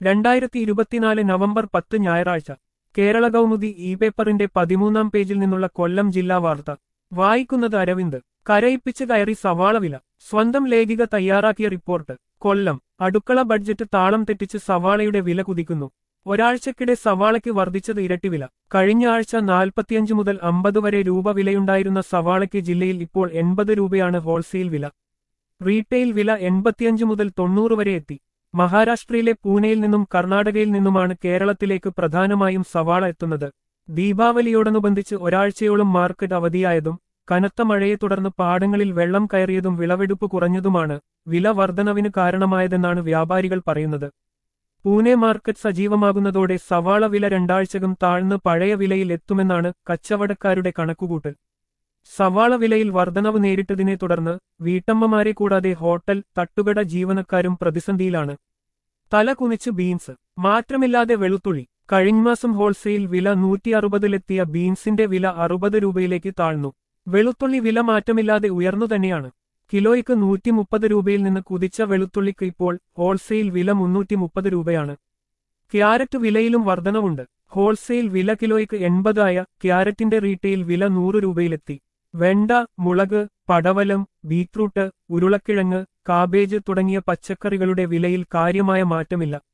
രണ്ടായിരത്തി ഇരുപത്തിനാല് നവംബർ പത്ത് ഞായറാഴ്ച കേരള കൗമുദി ഇ പേപ്പറിന്റെ പതിമൂന്നാം പേജിൽ നിന്നുള്ള കൊല്ലം ജില്ലാ വാർത്ത വായിക്കുന്നത് അരവിന്ദ് കരയിപ്പിച്ച് കയറി സവാള വില സ്വന്തം ലേഖിക തയ്യാറാക്കിയ റിപ്പോർട്ട് കൊല്ലം അടുക്കള ബഡ്ജറ്റ് താളം തെറ്റിച്ച് സവാളയുടെ വില കുതിക്കുന്നു ഒരാഴ്ചക്കിടെ സവാളയ്ക്ക് വർദ്ധിച്ചത് ഇരട്ടി വില കഴിഞ്ഞ ആഴ്ച നാൽപ്പത്തിയഞ്ച് മുതൽ അമ്പത് വരെ രൂപ വിലയുണ്ടായിരുന്ന സവാളയ്ക്ക് ജില്ലയിൽ ഇപ്പോൾ എൺപത് രൂപയാണ് ഹോൾസെയിൽ വില റീറ്റെയിൽ വില എൺപത്തിയഞ്ച് മുതൽ തൊണ്ണൂറ് വരെ എത്തി മഹാരാഷ്ട്രയിലെ പൂനെയിൽ നിന്നും കർണാടകയിൽ നിന്നുമാണ് കേരളത്തിലേക്ക് പ്രധാനമായും സവാള എത്തുന്നത് ദീപാവലിയോടനുബന്ധിച്ച് ഒരാഴ്ചയോളം മാർക്കറ്റ് അവധിയായതും കനത്ത മഴയെ തുടർന്ന് പാടങ്ങളിൽ വെള്ളം കയറിയതും വിളവെടുപ്പ് കുറഞ്ഞതുമാണ് വില വർധനവിന് കാരണമായതെന്നാണ് വ്യാപാരികൾ പറയുന്നത് പൂനെ മാർക്കറ്റ് സജീവമാകുന്നതോടെ സവാള വില രണ്ടാഴ്ചകം താഴ്ന്ന് പഴയ വിലയിൽ എത്തുമെന്നാണ് കച്ചവടക്കാരുടെ കണക്കുകൂട്ടൽ സവാള വിലയിൽ വർധനവ് നേരിട്ടതിനെ തുടർന്ന് വീട്ടമ്മമാരെ കൂടാതെ ഹോട്ടൽ തട്ടുകട ജീവനക്കാരും പ്രതിസന്ധിയിലാണ് തല കുനിച്ച് ബീൻസ് മാറ്റമില്ലാതെ വെളുത്തുള്ളി കഴിഞ്ഞമാസം ഹോൾസെയിൽ വില നൂറ്റി അറുപതിലെത്തിയ ബീൻസിന്റെ വില അറുപത് രൂപയിലേക്ക് താഴ്ന്നു വെളുത്തുള്ളി വില മാറ്റമില്ലാതെ ഉയർന്നു തന്നെയാണ് കിലോയ്ക്ക് നൂറ്റി മുപ്പത് രൂപയിൽ നിന്ന് കുതിച്ച വെളുത്തുള്ളിക്ക് ഇപ്പോൾ ഹോൾസെയിൽ വില മുന്നൂറ്റി മുപ്പത് രൂപയാണ് ക്യാരറ്റ് വിലയിലും വർധനവുണ്ട് ഹോൾസെയിൽ വില കിലോയ്ക്ക് എൺപതായ ക്യാരറ്റിന്റെ റീറ്റെയിൽ വില നൂറ് രൂപയിലെത്തി വെണ്ട മുളക് പടവലം ബീറ്റ്റൂട്ട് ഉരുളക്കിഴങ്ങ് കാബേജ് തുടങ്ങിയ പച്ചക്കറികളുടെ വിലയിൽ കാര്യമായ മാറ്റമില്ല